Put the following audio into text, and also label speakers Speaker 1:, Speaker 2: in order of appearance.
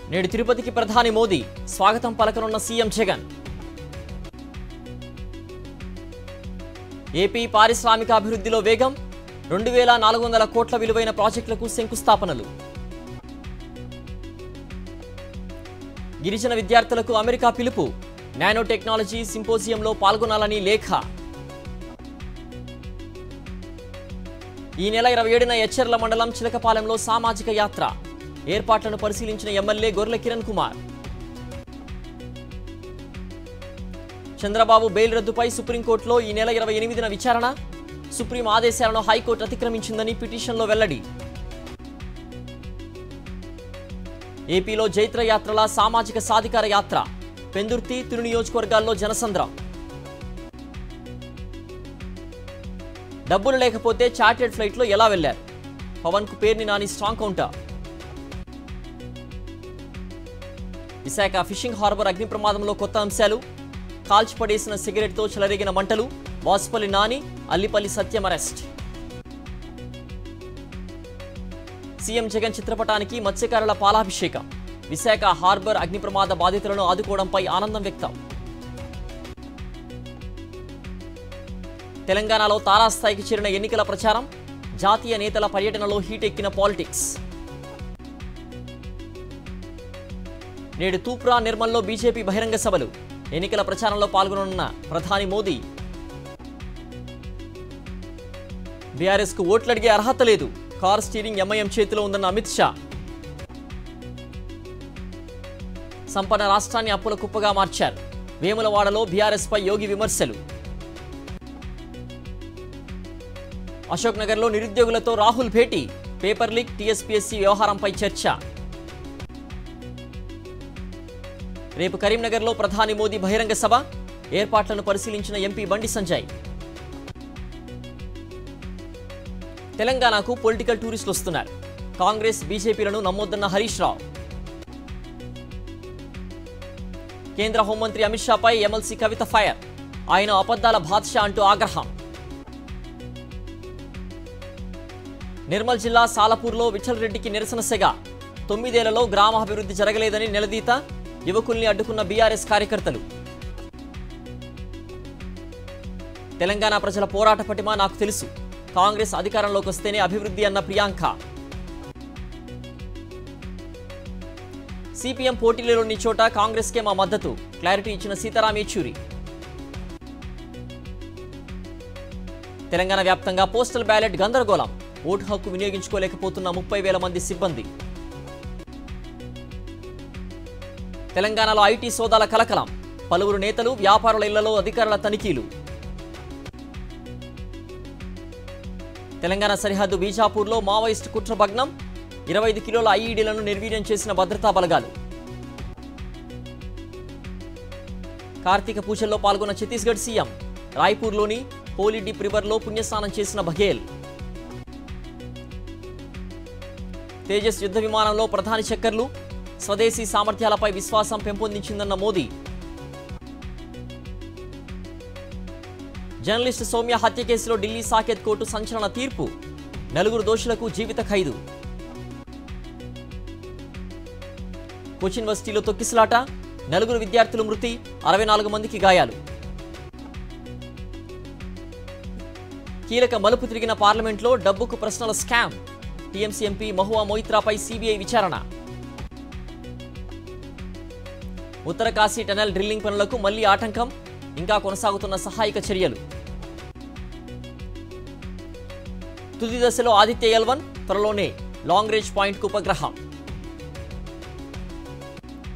Speaker 1: నేడు తిరుపతికి ప్రధాని మోదీ స్వాగతం పలకనున్న సీఎం జగన్ ఏపీ పారిశ్రామిక అభివృద్ధిలో వేగం రెండు వేల నాలుగు వందల కోట్ల విలువైన ప్రాజెక్టులకు శంకుస్థాపనలు గిరిజన విద్యార్థులకు అమెరికా పిలుపు నానో టెక్నాలజీ సింపోజియంలో పాల్గొనాలని లేఖ ఈ నెల ఇరవై ఏడున ఎచ్చెర్ల మండలం చిలకపాలెంలో సామాజిక యాత్ర ఏర్పాట్లను పరిశీలించిన ఎమ్మెల్యే గొర్రెల కిరణ్ కుమార్ చంద్రబాబు బెయిల్ రద్దుపై సుప్రీంకోర్టులో ఈ నెల ఇరవై ఎనిమిదిన విచారణ సుప్రీం ఆదేశాలను హైకోర్టు అతిక్రమించిందని పిటిషన్లో వెల్లడి ఏపీలో జైత్ర యాత్రల సామాజిక సాధికార యాత్ర పెందుర్తి తిరు నియోజకవర్గాల్లో జనసంద్రం డబ్బులు లేకపోతే చార్టెడ్ ఫ్లైట్లో ఎలా వెళ్లారు పవన్కు Perni Nani strong counter Visakha fishing harbour అగ్ని ప్రమాదంలో కొత్త అంశాలు కాల్చిపడేసిన సిగరెట్తో చెలరేగిన మంటలు వాసుపల్లి నాని అల్లిపల్లి సత్యం అరెస్ట్ సీఎం జగన్ చిత్రపటానికి మత్స్యకారుల పాలాభిషేకం విశాఖ హార్బర్ అగ్ని ప్రమాద బాధితులను ఆదుకోవడంపై ఆనందం వ్యక్తం తెలంగాణలో తారాస్థాయికి చేరిన ఎన్నికల ప్రచారం జాతీయ నేతల పర్యటనలో హీటెక్కిన పాలిటిక్స్ నేడు తూప్రా నిర్మల్లో బీజేపీ బహిరంగ సభలు ఎన్నికల ప్రచారంలో పాల్గొననున్న ప్రధాని మోదీ బీఆర్ఎస్ కు ఓట్లు అడిగే అర్హత లేదు కార్ స్టీరింగ్ ఎంఐఎం చేతిలో ఉందన్న అమిత్ షా సంపన్న రాష్ట్రాన్ని అప్పుల కుప్పగా మార్చారు వేములవాడలో బీఆర్ఎస్ పై యోగి విమర్శలు అశోక్ నగర్లో నిరుద్యోగులతో రాహుల్ భేటీ పేపర్ లీక్ టీఎస్పీఎస్సీ వ్యవహారంపై చర్చ రేపు కరీంనగర్లో ప్రధాని మోదీ బహిరంగ సభ ఏర్పాట్లను పరిశీలించిన ఎంపీ బండి సంజయ్ తెలంగాణకు పొలిటికల్ టూరిస్టులు వస్తున్నారు కాంగ్రెస్ బీజేపీలను నమ్మొద్దన్న హరీష్ రావు కేంద్ర హోంమంత్రి అమిత్ షాపై ఎమ్మెల్సీ కవిత ఫైర్ ఆయన అబద్ధాల బాద్షా అంటూ ఆగ్రహం నిర్మల్ జిల్లా సాలపూర్లో విఠల్ రెడ్డికి నిరసన సెగ తొమ్మిదేళ్లలో గ్రామాభివృద్ధి జరగలేదని నిలదీత యువకుల్ని అడ్డుకున్న బీఆర్ఎస్ కార్యకర్తలు తెలంగాణ ప్రజల పోరాట పటిమ నాకు తెలుసు కాంగ్రెస్ అధికారంలోకి వస్తేనే అభివృద్ధి అన్న ప్రియాంక సిపిఎం పోటీలోని చోట కాంగ్రెస్కే మా మద్దతు క్లారిటీ ఇచ్చిన సీతారాం యేచూరి తెలంగాణ వ్యాప్తంగా పోస్టల్ బ్యాలెట్ గందరగోళం ఓటు హక్కు వినియోగించుకోలేకపోతున్న ముప్పై వేల మంది సిబ్బంది తెలంగాణలో ఐటీ సోదాల కలకలం పలువురు నేతలు వ్యాపారుల ఇళ్లలో అధికారుల తనిఖీలు తెలంగాణ సరిహద్దు బీజాపూర్లో మావోయిస్టు కుట్ర భగ్నం ఇరవై ఐదు కిలోల ఐఈడీలను నిర్వీర్యం చేసిన భద్రతా బలగాలు కార్తీక పూజల్లో పాల్గొన్న ఛత్తీస్గఢ్ సీఎం రాయ్పూర్లోని హోలీ డిప్ రివర్లో పుణ్యస్నానం చేసిన బఘేల్ తేజస్ యుద్ధ విమానంలో ప్రధాని చక్కర్లు స్వదేశీ సామర్థ్యాలపై విశ్వాసం పెంపొందించిందన్న మోదీ జర్నలిస్టు సౌమ్య హత్య కేసులో ఢిల్లీ సాకేత్ కోర్టు సంచలన తీర్పు నలుగురు దోషులకు జీవిత ఖైదు కోచిన్ యూనివర్సిటీలో తొక్కిసలాట నలుగురు విద్యార్థులు మృతి అరవై నాలుగు మందికి గాయాలు కీలక మలుపు తిరిగిన పార్లమెంట్లో డబ్బుకు ప్రశ్నల స్కామ్ టీఎంసీ ఎంపీ మహువా మొయిత్రాపై సిబిఐ విచారణ ఉత్తర కాశీ టనల్ డ్రిల్లింగ్ పనులకు మళ్లీ ఆటంకం ఇంకా కొనసాగుతున్న సహాయక చర్యలు తుది దశలో ఆదిత్య ఎల్వన్ త్వరలోనే లాంగ్ రేంజ్ పాయింట్ ఉపగ్రహం